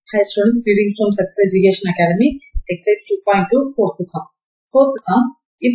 Hi students, reading from Success Education Academy, exercise 2.2, fourth sum. Fourth sum, if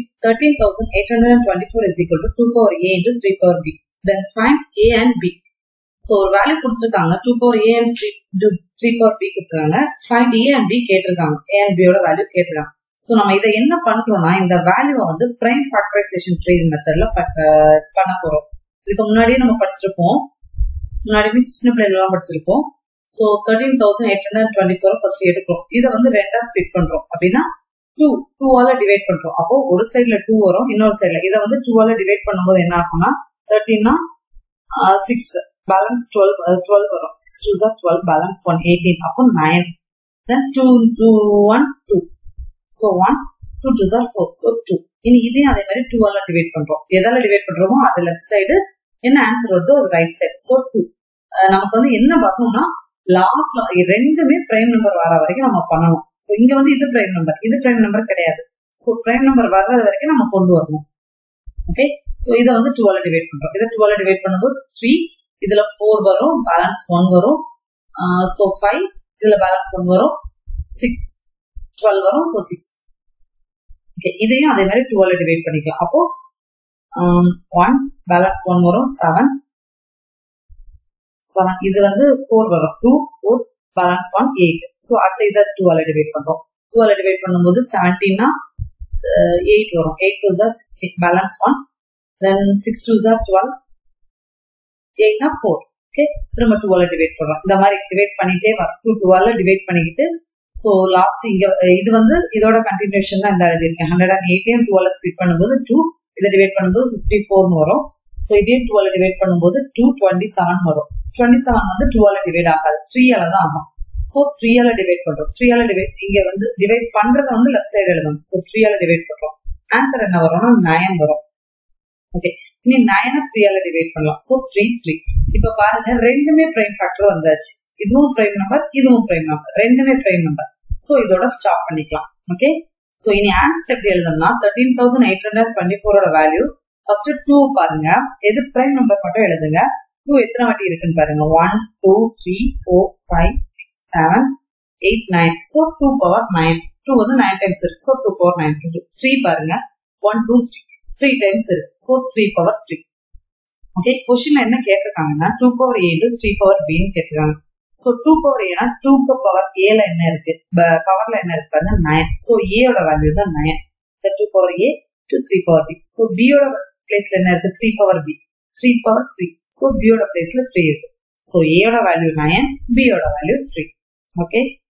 13,824 is equal to 2 power a into 3 power b, then find a and b. So ஒரு value கொடுத்துருக்காங்க two power A and three three power B கொடுத்துருக்காங்க find A and B கேட்டிருக்காங்க A and பியோட value கேட்டிருக்காங்க so நம்ம இதை என்ன பண்றோம்னா இந்த வேல்யூவை வந்து பிரைம் ஃபேக்டரைசேஷன் ட்ரீ மெத்தட்ல பண்ண போறோம் இதுக்கு முன்னாடியே நம்ம படிச்சிருப்போம் முன்னாடி மீன்ஸ் சின்ன பிள்ளைலாம் படிச்சிருப்போம் so thirteen thousand eight hundred twenty four first எடுக்கிறோம் இதை வந்து ரெண்டா ஸ்பிட் பண்றோம் அப்படின்னா டூ டூவால டிவைட் பண்றோம் அப்போ ஒரு சைட்ல டூ வரும் இன்னொரு சைட்ல இதை வந்து டூவால டிவைட் பண்ணும்போது என்ன ஆகும்னா தேர்ட்டீன்னா சிக்ஸ் பேலன்ஸ் டுவெல் டுவெல் வரும் சிக்ஸ் டூ சார் டுவெல் பேலன்ஸ் ஒன் எயிட்டீன் அப்போ nine then two two one two so one two two சார் ஃபோர் ஸோ டூ இனி இதையும் அதே மாதிரி டூவால டிவைட் பண்றோம் எதால டிவைட் பண்றோமோ அது லெஃப்ட் சைடு என்ன ஆன்சர் வருதோ அது ரைட் சைடு ஸோ டூ நமக்கு வந்து என்ன வரணும்னா லாஸ்ட்ல ரெண்டுமே பிரைம் நம்பர் வர வரைக்கும் நம்ம பண்ணணும் ஸோ இங்க வந்து இது பிரைம் நம்பர் இது பிரைம் நம்பர் கிடையாது ஸோ பிரைம் நம்பர் வர்றது வரைக்கும் நம்ம கொண்டு வரணும் ஓகே ஸோ இதை வந்து டூவால டிவைட் பண்றோம் இதை டூவால டிவைட் பண்ணும்போது த்ரீ இதுல ஃபோர் வரும் பேலன்ஸ் ஒன் வரும் ஸோ ஃபைவ் இதுல பேலன்ஸ் ஒன் வரும் சிக்ஸ் டுவெல் வரும் ஸோ சிக்ஸ் ஓகே இதையும் அதே மாதிரி டுவெல் டிவைட் பண்ணிக்கலாம் அப்போ ஒன் பேலன்ஸ் ஒன் வரும் செவன் செவன் இது வந்து ஃபோர் வரும் two four balance one eight so அடுத்த இதை டூவால டிவைட் பண்றோம் டூவால டிவைட் பண்ணும்போது செவன்டீன்னா எயிட் வரும் எயிட் டூ ஜார் sixteen balance one then six two jar twelve எயிட்னா ஃபோர் ஓகே திரும்ப டூவால டிவைட் பண்றோம் இந்த மாதிரி டிவைட் பண்ணிட்டே வரும் டூ டூவால டிவைட் பண்ணிக்கிட்டு ஸோ லாஸ்ட் இங்க இது வந்து இதோட கண்டினியூஷன் தான் இந்த எழுதியிருக்கேன் ஹண்ட்ரட் அண்ட் எயிட்டையும் டூவால ஸ்பிட் பண்ணும்போது டூ இதை டிவைட் பண்ணும்போது ஃபிஃப்டி ஃபோர்னு வரும் ஸோ இதையும் டூவால டிவைட் பண்ணும்போது டூ டுவெண்ட்டி செவன் வரும் டுவெண்ட்டி செவன் வந்து டூவால டிவைட் ஆகாது த்ரீயால தான் ஆகும் ஸோ த்ரீயால டிவைட் பண்றோம் த்ரீயால டிவைட் இங்க வந்து டிவைட் பண்றத வந்து லெஃப்ட் சைடு எழுதணும் ஸோ த்ரீயால டிவைட் பண்றோம் ஆன்சர் என்ன வரும்னா நயன் வரும் ஓகே இனி நயனை த்ரீயால டிவைட் பண்ணலாம் ஸோ த்ரீ த்ரீ இப்ப பாருங்க ரெண்டுமே பிரைம் ஃபேக்டர் வந்தாச்சு இதுவும் பிரைம் நம்பர் இதுவும் பிரைம் நம்பர் ரெண்டுமே பிரைம் நம்பர் ஸோ இதோட ஸ்டாப் பண்ணிக்கலாம் ஓகே ஸோ இனி ஆன்சர் எப்படி எழுதணும்னா thirteen thousand eight hundred twenty ஃபோரோட வேல்யூ ஃபர்ஸ்ட் டூ பாருங்க எது பிரைம் நம்பர் மட்டும் எழுதுங்க டூ எத்தனை வாட்டி இருக்குன்னு பாருங்க one two three four five six seven eight nine so two power nine two வந்து நைன் டைம்ஸ் இருக்கு so two power nine two three பாருங்க one two three three times இருக்கு so three power three okay கொஸ்டின்ல என்ன கேட்டிருக்காங்கன்னா two power ஏழு three power பின்னு கேட்டிருக்காங்க ஸோ டூ பவர் ஏனா டூக்கு பவர் ஏல என்ன இருக்கு பவர்ல என்ன இருக்கு பாருங்க நயன் ஸோ ஏயோட வேல்யூ தான் nine two power A two three power B so பியோட பிளேஸ்ல என்ன இருக்கு three power B three power three so பியோட பிளேஸ்ல த்ரீ இருக்கு ஸோ ஏயோட வேல்யூ நயன் பியோட வேல்யூ த்ரீ ஓகே